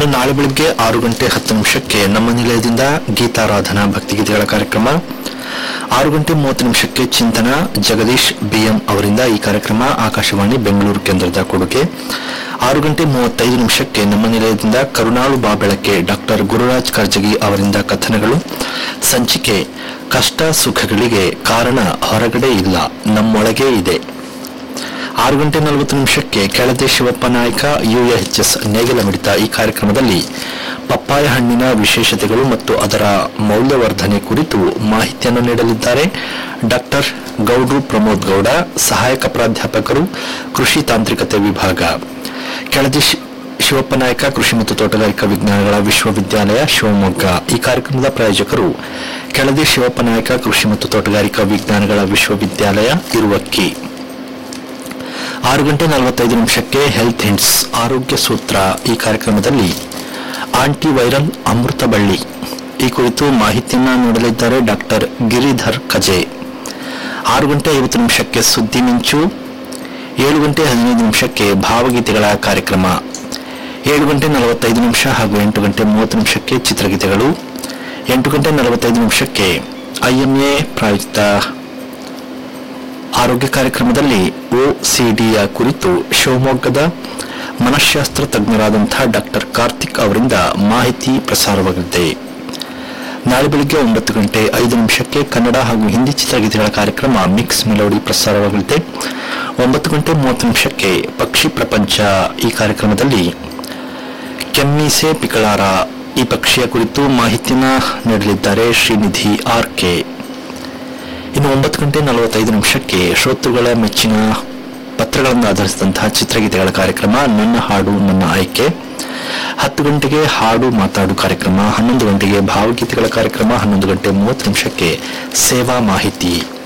ಇನ್ನು ನಾಳೆ ಬೆಳಿಗ್ಗೆ ಆರು ಗಂಟೆ ಹತ್ತು ನಿಮಿಷಕ್ಕೆ ನಮ್ಮ ನಿಲಯದಿಂದ ಗೀತಾರಾಧನಾ ಭಕ್ತಿಗೀತೆಗಳ ಕಾರ್ಯಕ್ರಮ ಆರು ಗಂಟೆ ಮೂವತ್ತು ನಿಮಿಷಕ್ಕೆ ಚಿಂತನ ಜಗದೀಶ್ ಬಿಎಂ ಅವರಿಂದ ಈ ಕಾರ್ಯಕ್ರಮ ಆಕಾಶವಾಣಿ ಬೆಂಗಳೂರು ಕೇಂದ್ರದ ಕೊಡುಗೆ ಆರು ಗಂಟೆ ಮೂವತ್ತೈದು ನಿಮಿಷಕ್ಕೆ ನಮ್ಮ ನಿಲಯದಿಂದ ಕರುಣಾಳು ಬಾಬೆಳಕೆ ಡಾಕ್ಟರ್ ಗುರುರಾಜ್ ಕರ್ಜಗಿ ಅವರಿಂದ ಕಥನಗಳು ಸಂಚಿಕೆ ಕಷ್ಟ ಸುಖಗಳಿಗೆ ಕಾರಣ ಹೊರಗಡೆ ಇಲ್ಲ ನಮ್ಮೊಳಗೇ ಇದೆ ಆರು ಗಂಟೆ ನಲವತ್ತು ನಿಮಿಷಕ್ಕೆ ಕೆಳದಿ ಶಿವಪ್ಪ ನಾಯಕ ಯುಎಚ್ಎಸ್ ನೇಗಿಲ ಮಿಡಿತ ಈ ಕಾರ್ಯಕ್ರಮದಲ್ಲಿ ಪಪ್ಪಾಯ ಹಣ್ಣಿನ ವಿಶೇಷತೆಗಳು ಮತ್ತು ಅದರ ಮೌಲ್ಯವರ್ಧನೆ ಕುರಿತು ಮಾಹಿತಿಯನ್ನು ನೀಡಲಿದ್ದಾರೆ ಡಾಕ್ಟರ್ ಗೌಡ್ರು ಪ್ರಮೋದ್ ಗೌಡ ಸಹಾಯಕ ಪ್ರಾಧ್ಯಾಪಕರು ಕೃಷಿ ತಾಂತ್ರಿಕತೆ ವಿಭಾಗ ಕೆಳದಿ ಶಿ- ಶಿವಪ್ಪ ನಾಯಕ ಕೃಷಿ ಮತ್ತು ತೋಟಗಾರಿಕಾ ವಿಜ್ಞಾನಗಳ ವಿಶ್ವವಿದ್ಯಾಲಯ ಶಿವಮೊಗ್ಗ ಈ ಕಾರ್ಯಕ್ರಮದ ಪ್ರಾಯೋಜಕರು ಕೆಳದಿ ಶಿವಪ್ಪ ನಾಯಕ ಕೃಷಿ ಮತ್ತು ತೋಟಗಾರಿಕಾ ವಿಜ್ಞಾನಗಳ ವಿಶ್ವವಿದ್ಯಾಲಯ ಇರುವಕ್ಕಿ ಆರು ಗಂಟೆ ನಲವತ್ತೈದು ನಿಮಿಷಕ್ಕೆ ಹೆಲ್ತ್ ಹಿಂಟ್ಸ್ ಆರೋಗ್ಯ ಸೂತ್ರ ಈ ಕಾರ್ಯಕ್ರಮದಲ್ಲಿ ಆಂಟಿ ವೈರಲ್ ಅಮೃತ ಬಳ್ಳಿ ಈ ಕುರಿತು ಮಾಹಿತಿಯನ್ನ ನೀಡಲಿದ್ದಾರೆ ಡಾಕ್ಟರ್ ಗಿರಿಧರ್ ಕಜೆ ಆರು ಗಂಟೆ ಐವತ್ತು ನಿಮಿಷಕ್ಕೆ ಸುದ್ದಿ ಮಿಂಚು ಏಳು ಗಂಟೆ ಹದಿನೈದು ನಿಮಿಷಕ್ಕೆ ಭಾವಗೀತೆಗಳ ಕಾರ್ಯಕ್ರಮ ಏಳು ಗಂಟೆ ನಲವತ್ತೈದು ನಿಮಿಷ ಹಾಗೂ ಎಂಟು ಗಂಟೆ ಮೂವತ್ತು ನಿಮಿಷಕ್ಕೆ ಚಿತ್ರಗೀತೆಗಳು ಎಂಟು ಗಂಟೆ ನಲವತ್ತೈದು ನಿಮಿಷಕ್ಕೆ ಐಎಂಎ ಪ್ರಾಯೋಜಿತ ಆರೋಗ್ಯ ಕಾರ್ಯಕ್ರಮದಲ್ಲಿ ಒಸಿಡಿಯ ಕುರಿತು ಶಿವಮೊಗ್ಗದ ಮನಃಶಾಸ್ತ್ರ ತಜ್ಞರಾದಂತಹ ಡಾಕ್ಟರ್ ಕಾರ್ತಿಕ್ ಅವರಿಂದ ಮಾಹಿತಿ ಪ್ರಸಾರವಾಗಲಿದೆ ನಾಳೆ ಬೆಳಿಗ್ಗೆ ಒಂಬತ್ತು ಗಂಟೆ ಐದು ನಿಮಿಷಕ್ಕೆ ಕನ್ನಡ ಹಾಗೂ ಹಿಂದಿ ಚಿತ್ರಗೀತೆಗಳ ಕಾರ್ಯಕ್ರಮ ಮಿಕ್ಸ್ ಮೆಲೋಡಿ ಪ್ರಸಾರವಾಗಲಿದೆ ಒಂಬತ್ತು ಗಂಟೆ ಮೂವತ್ತು ನಿಮಿಷಕ್ಕೆ ಪಕ್ಷಿ ಪ್ರಪಂಚ ಈ ಕಾರ್ಯಕ್ರಮದಲ್ಲಿ ಕೆಮ್ಮೀಸೆ ಪಿಕಳಾರ ಈ ಪಕ್ಷಿಯ ಕುರಿತು ಮಾಹಿತಿಯನ್ನ ನೀಡಲಿದ್ದಾರೆ ಶ್ರೀನಿಧಿ ಆರ್ ಕೆ ಇನ್ನು ಒಂಬತ್ತು ಗಂಟೆ ನಲವತ್ತೈದು ನಿಮಿಷಕ್ಕೆ ಶ್ರೋತೃಗಳ ಮೆಚ್ಚಿನ ಪತ್ರಗಳನ್ನು ಆಧರಿಸಿದಂತಹ ಚಿತ್ರಗೀತೆಗಳ ಕಾರ್ಯಕ್ರಮ ನನ್ನ ಹಾಡು ನನ್ನ ಆಯ್ಕೆ ಹತ್ತು ಗಂಟೆಗೆ ಹಾಡು ಮಾತಾಡು ಕಾರ್ಯಕ್ರಮ ಹನ್ನೊಂದು ಗಂಟೆಗೆ ಭಾವಗೀತೆಗಳ ಕಾರ್ಯಕ್ರಮ ಹನ್ನೊಂದು ಗಂಟೆ ಮೂವತ್ತು ನಿಮಿಷಕ್ಕೆ ಸೇವಾ ಮಾಹಿತಿ